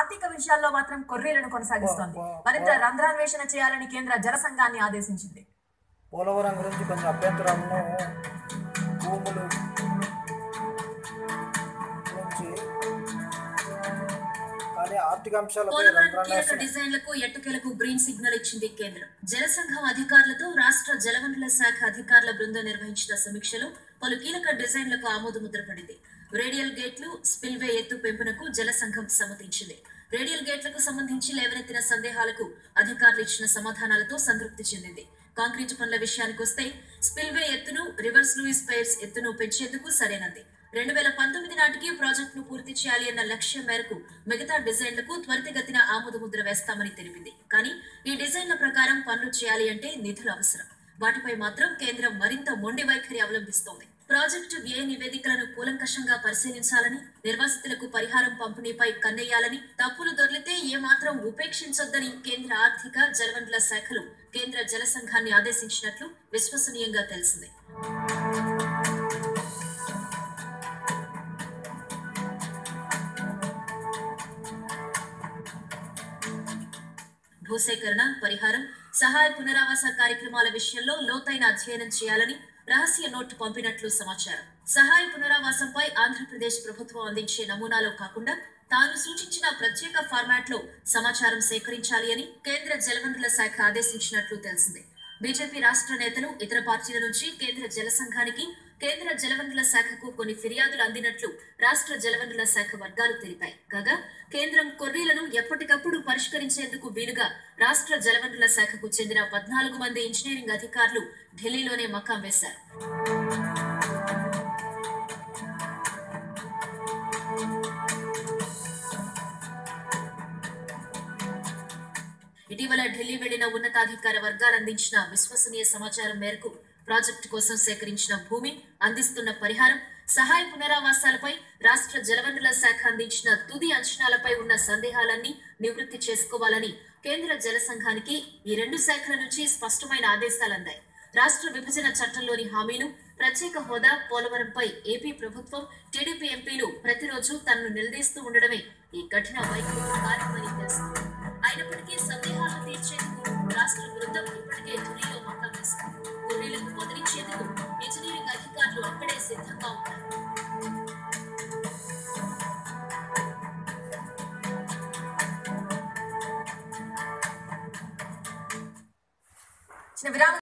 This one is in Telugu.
ఆర్థిక విషయాల్లో మాత్రం కొర్రీలను కొనసాగిస్తోంది మరింత రంధ్రాన్వేషణ చేయాలని కేంద్ర జల సంఘాన్ని ఆదేశించింది పోలవరం గురించి కొన్ని అభ్యంతరాలను భూములు గురించి కానీ ఆర్థిక అంశాలపై పోలవరం కీలక రంధ్రాన్వేషణ డిజైన్లకు ఎట్టకేలకు గ్రీన్ సిగ్నల్ ఇచ్చింది కేంద్రం జలసంఘం అధికారులతో రాష్ట్ర జలవనరుల శాఖ అధికారుల బృందం నిర్వహించిన సమీక్షలో పలు కీలక డిజైన్లకు ఆమోద ముద్ర పడింది రేడియల్ గేట్లు స్పిల్వే ఎత్తు పెంపునకు జలసంఘం సమ్మతించింది రేడియల్ గేట్లకు సంబంధించి లేవనెత్తిన సందేహాలకు అధికారులు ఇచ్చిన సమాధానాలతో సంతృప్తి చెందింది కాంక్రీటు పనుల విషయానికొస్తే స్పిల్వే ఎత్తును రివర్స్ లూయిస్ పైర్స్ ఎత్తును పెంచేందుకు సరైనది రెండు వేల పంతొమ్మిది నాటికి ప్రాజెక్టును పూర్తి చేయాలి అన్న లక్ష్యం మేరకు మిగతా డిజైన్లకు త్వరితగతిన ఆమోద ముద్ర వేస్తామని తెలిపింది కానీ ఈ డిజైన్ల ప్రకారం పనులు చేయాలి అంటే నిధులు అవసరం వాటిపై మాత్రం కేంద్రం మరింత మొండి వైఖరి అవలంబిస్తోంది ప్రాజెక్టు వ్యయ నివేదికలను కూలంకషంగా పరిశీలించాలని నిర్వాసితులకు పరిహారం పంపిణీపై కన్నెయ్యాలని తప్పులు దొర్లితే ఏమాత్రం ఉపేక్షించొద్దని కేంద్ర ఆర్థిక జలవనరుల శాఖలు కేంద్ర జల సంఘాన్ని ఆదేశించినట్లు విశ్వసనీయంగా తెలిసింది భూసేకరణ పరిహారం సహాయ పునరావాస కార్యక్రమాల విషయంలో లోతైన అధ్యయనం చేయాలని రహస్య నోటు పంపినట్లు సమాచారం సహాయ పునరావాసంపై ఆంధ్రప్రదేశ్ ప్రభుత్వం అందించే నమూనాలో కాకుండా తాను సూచించిన ప్రత్యేక ఫార్మాట్ లో సమాచారం సేకరించాలి అని కేంద్ర జలవనరుల శాఖ ఆదేశించినట్లు తెలిసింది బీజేపీ రాష్ట్ర నేతలు ఇతర పార్టీల నుంచి కేంద్ర జల సంఘానికి కేంద్ర జలవనరుల శాఖకు కొన్ని ఫిర్యాదులు అందినట్లు రాష్ట్ర జలవనరుల శాఖ వర్గాలు తెలిపాయి కాగా కేంద్రం కొర్రీలను ఎప్పటికప్పుడు పరిష్కరించేందుకు వీలుగా రాష్ట్ర జలవనరుల శాఖకు చెందిన పద్నాలుగు మంది ఇంజనీరింగ్ అధికారులు ఢిల్లీలోనే మకాం వేశారు ఇటీవల ఢిల్లీ వెళ్లిన ఉన్నతాధికార వర్గాలు అందించిన విశ్వసనీయ సమాచారం మేరకు ప్రాజెక్టు కోసం సేకరించిన భూమి అందిస్తున్న పరిహారం సహాయ పునరావాసాలపై రాష్ట్ర జలవనరుల శాఖ అందించిన తుది అంచనాలపై ఉన్న సందేహాలన్నీ నివృత్తి చేసుకోవాలని కేంద్ర జల సంఘానికి ఈ రెండు శాఖల నుంచి స్పష్టమైన ఆదేశాలు అందాయి రాష్ట్ర విభజన చట్టంలోని హామీలు ప్రత్యేక హోదా పోలవరంపై ఏపీ ప్రభుత్వం టీడీపీ ఎంపీలు ప్రతిరోజు తనను నిలదీస్తూ ఉండడమే ఈ కఠిన వైఖరికి కారణమని తెలుస్తుంది అయినప్పటికీ సందేహాలను తీర్చేందుకు రాష్ట్ర బృందం ఇప్పటికే ఢిల్లీలో మకాం వేసింది ఢిల్లీలకు వదిలించేందుకు ఇంజనీరింగ్ అధికారులు అక్కడే సిద్ధంగా ఉన్నారు చిన్న విరామం